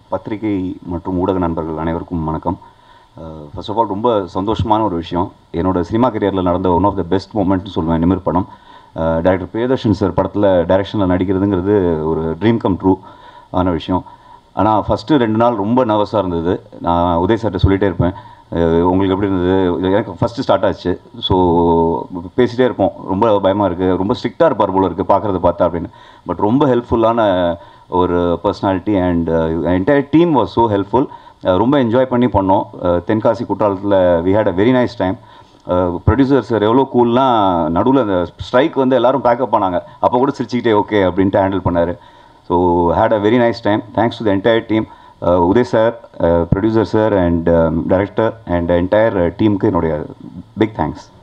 பத்திரிகை மற்றும் ஊடக நண்பர்கள் அனைவருக்கும் வணக்கம் ஃபர்ஸ்ட் ஆஃப் ஆல் ரொம்ப சந்தோஷமான ஒரு விஷயம் என்னோட சினிமா கரியரில் நடந்த ஒன் ஆஃப் த பெஸ்ட் மூமெண்ட்னு சொல்லுவேன் நிமிர் படம் டைரக்டர் பிரியதர்ஷன் சார் படத்தில் டைரக்ஷனில் நடிக்கிறதுங்கிறது ஒரு ட்ரீம் கம் ட்ரூ ஆன விஷயம் ஆனால் ஃபஸ்ட்டு ரெண்டு நாள் ரொம்ப நர்வஸாக இருந்தது நான் உதய் சார்கிட்ட சொல்லிகிட்டே இருப்பேன் அஹ் உங்களுக்கு எப்படி இருந்தது எனக்கு ஃபஸ்ட்டு ஸ்டார்ட் ஆச்சு ஸோ பேசிகிட்டே இருப்போம் ரொம்ப பயமாக இருக்குது ரொம்ப ஸ்ட்ரிக்டாக இருப்பார் போல இருக்குது பார்க்குறத பார்த்தா அப்படின்னு பட் ரொம்ப ஹெல்ப்ஃபுல்லான ஒரு personality and entire team was so helpful ரொம்ப என்ஜாய் பண்ணி பண்ணோம் அஹ் தென்காசி குற்றாலத்தில் we had a very nice time producer sir எவ்வளோ கூல்னா நடுவில் அந்த ஸ்ட்ரைக் வந்து எல்லாரும் பேக்கப் பண்ணாங்க அப்போ கூட சிரிச்சுக்கிட்டே ஓகே அப்படின்ட்டு ஹேண்டில் பண்ணார் so had a very nice time thanks to the entire team Udhay sir producer sir and director and entire டீமுக்கு என்னுடைய பிக் தேங்க்ஸ்